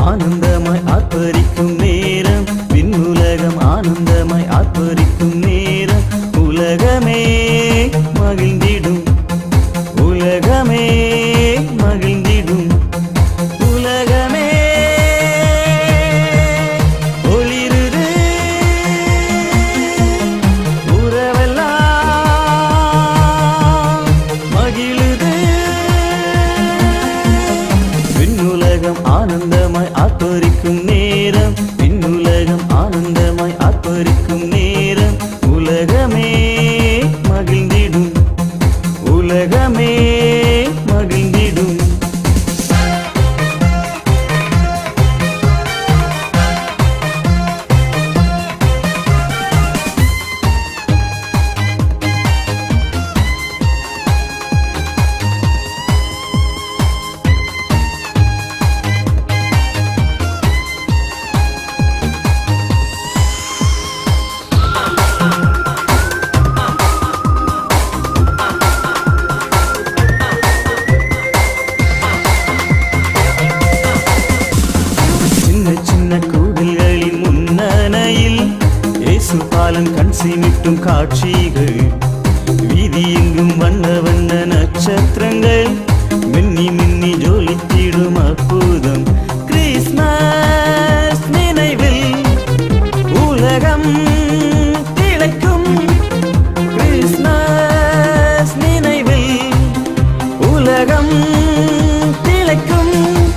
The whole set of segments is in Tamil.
ஆனந்தமாய் ஆர்ப்பரிக்கும் நேரம் விண்ணுலகம் ஆனந்தமாய் ஆர்ப்பரிக்கும் நேரம் உலகமே மகிழ்ந்திடும் உலகமே மகிழ்ந்திடும் உலகமே ஒளிருது உறவெல்லாம் மகிழுது விண்ணுலகம் ஆனந்தமாய் ஆர்ப்பரிக்கும் நேரம் விண்ணுலகம் ஆனந்தமாய் ஆர்ப்பரிக்கும் நேரம் உலகமே மகிழ்ந்திடும் உலகமே மகிழ்ந்திடும் சின்ன சின்ன கூடல்களின் முன்னணையில் இயேசு பாலன் கண் சிமிட்டும் காட்சிகள் வீதி எங்கும் வண்ண வண்ண நட்சத்திரங்கள் மின்னி மின்னி ஜொலித்திடும் அற்புதம் கிறிஸ்மஸ் நினைவில் உலகம் திளைக்கும் கிறிஸ்மஸ் நினைவில் உலகம் திளைக்கும்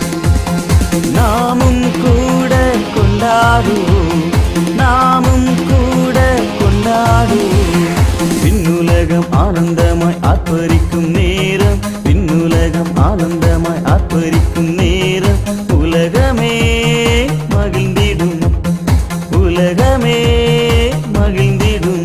நாமும் கூட கொண்டாடுவோம் நாமும் கூட கொண்டாடுவோம் விண்ணுலகம் ஆனந்தமாய் ஆர்ப்பரிக்கும் நேரம் விண்ணுலகம் ஆனந்தமாய் ஆர்ப்பரிக்கும் நேரம் உலகமே மகிழ்ந்திடும் உலகமே மகிழ்ந்திடும்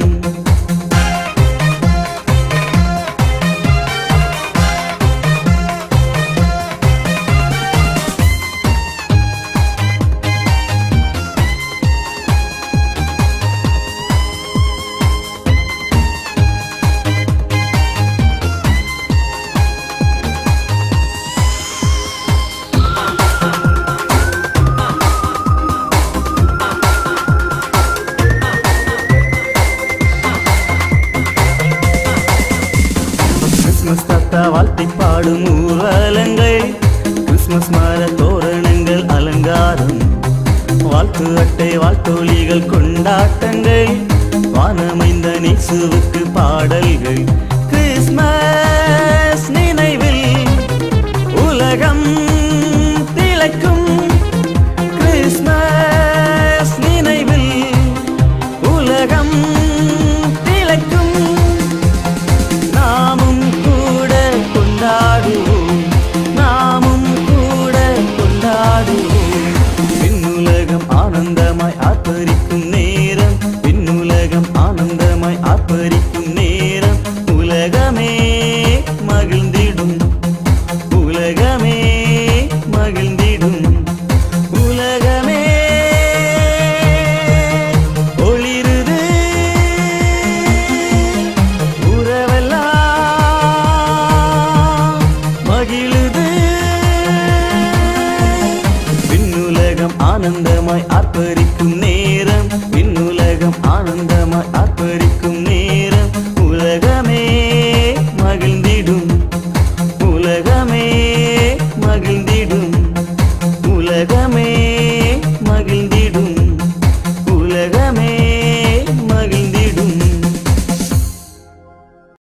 கிறிஸ்மஸ் தாத்தா வாழ்த்தி பாடும் ஊர்வலங்கள் கிறிஸ்மஸ் மர தோரணங்கள் அலங்காரம் வாழ்த்து அட்டை வாழ்த்தொலிகள் கொண்டாட்டங்கள் வானமைந்த நேசுவுக்கு பாடல்கள் கிறிஸ்மஸ் நினைவில் உலகம் திளைக்கும் கிறிஸ்மஸ் நினைவில் உலகம் திளைக்கும் நாமும் கூட கொண்டாடுவோம் நாமும் கூட கொண்டாடுவோம் விண்ணுலகம் ஆனந்தமாய் ஆர்ப்பரிக்கும் நேரம் விண்ணுலகம் ஆனந்தமாய் ஆர்ப்பரிக்கும் நேரம் உலகமே மகிழ்ந்திடும் உலகமே மகிழ்ந்திடும் உலகமே ஒளிருது உறவெல்லாம் மகிழுது விண்ணுலகம் ஆனந்தமாய் ஆர்ப்பரிக்கும் நேரம் விண்ணுலகம் ஆனந்தமாய் ஆர்ப்பரிக்கும்